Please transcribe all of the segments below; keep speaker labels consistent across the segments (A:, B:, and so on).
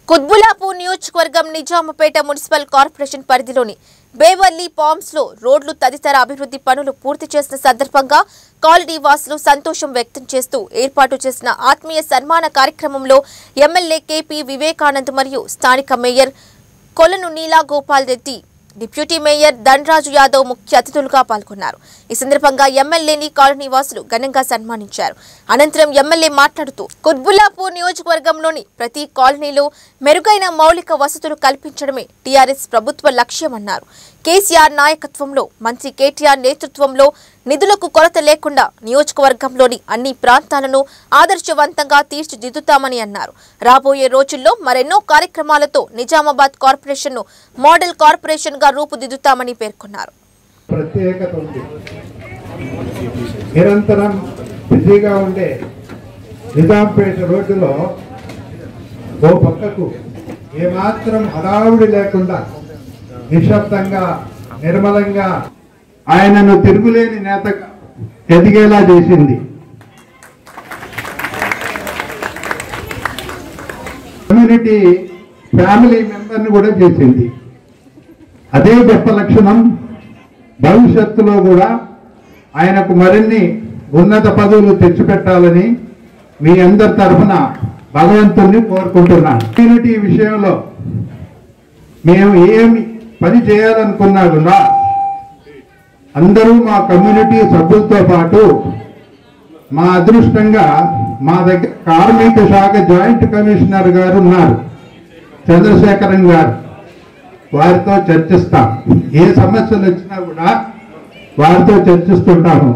A: కుత్బులాపూర్ నియోజకవర్గం నిజామపేట municipal corporation పరిధిలోని బేవర్లీ palms లో రోడ్లు తదితర అభివృద్ధి పనులు పూర్తి చేసిన సందర్భంగా కాలనీ వాసులు సంతోషం వ్యక్తం చేస్తూ ఏర్పాటు చేసిన ఆత్మీయ సన్మాన కార్యక్రమంలో ఎమ్మెల్యే కేపీ వివేకానంద్ మరియు స్థానిక mayor Kolanu Neela Gopal Reddy deputy mayor Dhanaraju Yadav ముఖ్య అతిథులుగా పాల్గొన్నారు ఈ సందర్భంగా ఎమ్మెల్యేని కాలనీ వాసులు ఘనంగా సన్మానించారు అనంతరం ఎమ్మెల్యే మాట్లాడుతూ కుత్బుల్లాపూర్ నియోజకవర్గంలోని ప్రతి కాలనీలో మెరుగైన మౌలిక వసతులు కల్పించడమే టీఆర్ఎస్ ప్రభుత్వ లక్ష్యమన్నారు కేసీఆర్ నాయకత్వంలో మంత్రి కేటీఆర్ నేతృత్వంలో నిధులకు కొరత లేకుండా నియోజకవర్గంలోని అన్ని ప్రాంతాలను ఆదర్శవంతంగా తీర్చిదిద్దుతామని అన్నారు రాబోయే రోజుల్లో మరెన్నో కార్యక్రమాలతో నిజామాబాద్ కార్పొరేషన్ను మోడల్ కార్పొరేషన్గా రూపుదిద్దుతామని పేర్కొన్నారు
B: ప్రత్యేకత ఉంది నిరంతరం బిజీగా ఉండే నిజాంపేట రోడ్డులో ఓ పక్కకు ఏమాత్రం హడావుడి లేకుండా నిశ్శబ్దంగా నిర్మలంగా ఆయనను తిరుగులేని నేతగా ఎదిగేలా చేసింది కమ్యూనిటీ ఫ్యామిలీ మెంబర్ని కూడా చేసింది అదే గొప్ప లక్షణం భవిష్యత్తులో కూడా ఆయనకు మరిన్ని ఉన్నత పదవులు తెచ్చిపెట్టాలని మీ అందరి తరఫున భగవంతుణ్ణి కోరుకుంటున్నాను కమ్యూనిటీ విషయంలో మేము ఏమి పని చేయాలనుకున్నా కూడా అందరూ మా కమ్యూనిటీ సభ్యులతో పాటు మా అదృష్టంగా మా దగ్గర కార్మిక శాఖ జాయింట్ కమిషనర్ గారు ఉన్నారు చంద్రశేఖరన్ గారు వారితో చర్చిస్తాం ఏ సమస్యలు వచ్చినా కూడా వారితో చర్చిస్తుంటాము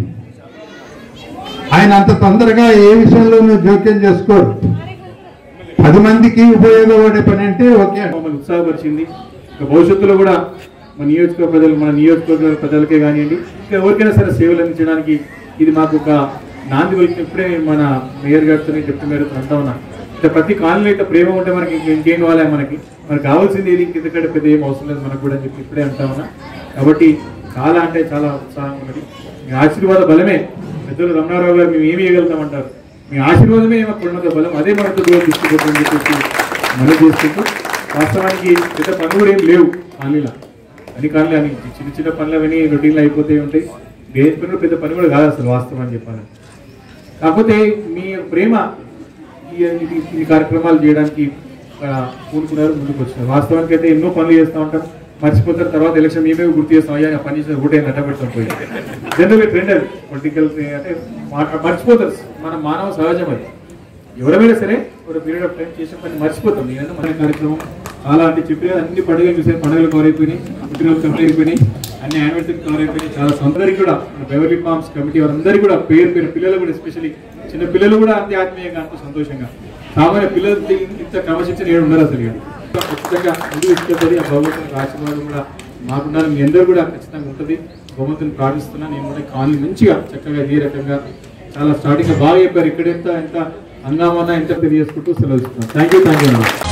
B: ఆయన అంత తొందరగా ఏ విషయంలోనూ జోక్యం చేసుకోరు పది మందికి ఉపయోగపడే పని అంటే ఓకే
C: మమ్మల్ని ఉత్సాహపరిచింది ఇక భవిష్యత్తులో కూడా మన నియోజకవర్గ ప్రజలు మన నియోజకవర్గ ప్రజలకే కానివ్వండి ఇంకా ఎవరికైనా సరే సేవలు అందించడానికి ఇది మాకు ఒక నాంది పలికిన ఇప్పుడే మన మేయర్ గారితో చెప్తే మీరు అంటా ఉన్నా ఇట్లా ప్రతి కాలనీలో ఇట్లా ప్రేమ ఉంటే మనకి ఇంక ఇంకేం కావాలి మనకి మనకు కావాల్సింది ఏది ఇంకెందుకంటే పెద్ద ఏం అవసరం లేదు మనకు కూడా అని చెప్పి ఇప్పుడే అంటా ఉన్నా కాబట్టి చాలా అంటే చాలా ఉత్సాహం ఉన్నది మీ ఆశీర్వాద బలమే పెద్దలు రమణారావు గారు మేము ఏమి ఇవ్వగలుగుతామంటారు మీ ఆశీర్వాదమే మాకు ఉన్నత బలం అదే మనకు దూరం తీసుకుపోతుందని చెప్పేసి మనం చేసుకుంటూ వాస్తవానికి పెద్ద పనులు కూడా ఏం లేవు కాలనీలో అన్ని కాలనీ అని చిన్న చిన్న పనులు అవన్నీ రొటీన్లో అయిపోతూ ఉంటాయి దేని పనులు పెద్ద పని కూడా కాదు అసలు వాస్తవం అని చెప్పాలి కాకపోతే మీ ప్రేమ ఈ ఈ- ఈ కార్యక్రమాలు చేయడానికి ఆ, పూనుకున్నారు ముందుకు వచ్చినారు వాస్తవానికి అయితే ఎన్నో పనులు చేస్తూ ఉంటాం మర్చిపోతారు తర్వాత ఎలక్షన్ మేమే గుర్తు చేస్తాం అయ్యా ఆ పని చేసిన ఓటే నట్టబెడతాం పోయి జనరల్ ట్రెండ్ అది పొలిటికల్ అంటే మా- మర్చిపోతారు మన మానవ సహజం అది ఎవరైనా సరే ఒక పీరియడ్ ఆఫ్ టైం చేసిన పని మర్చిపోతాం నేనైనా మన కార్యక్రమం చాలా అంటే చెప్పిన అన్ని పండుగలు చూసే పండుగలు కవర్ అయిపోయినాయి పుట్టినరోజు కవర్ అయిపోయినాయి అన్ని యానివర్సరీ కవర్ అయిపోయినాయి చాలా అందరికీ కూడా మన బెవర్లీ ఫార్మ్స్ కమిటీ వారందరికీ కూడా పేరు పేరు పిల్లలు కూడా ఎస్పెషల్లీ చిన్న పిల్లలు కూడా అంతే ఆత్మీయంగా అంత సంతోషంగా సామాన్య పిల్లలు ఇంత క్రమశిక్షణ ఏడు ఉండరు అసలు ఈడ. ఖచ్చితంగా ముందు ఇష్టపడి ఆ భగవంతుని ఆశీర్వాదం కూడా మాకున్నారు మీ అందరూ కూడా ఖచ్చితంగా ఉంటుంది భగవంతుని ప్రార్థిస్తున్నా నేను కూడా కాలనీ మంచిగా చక్కగా ఇదే రకంగా చాలా స్టార్టింగ్ బాగా చెప్పారు ఇక్కడ ఎంత ఎంత హంగామన్నా ఎంత తెలియజేసుకుంటూ సెలవు థ్యాంక్ యూ థ్యాంక్ యూ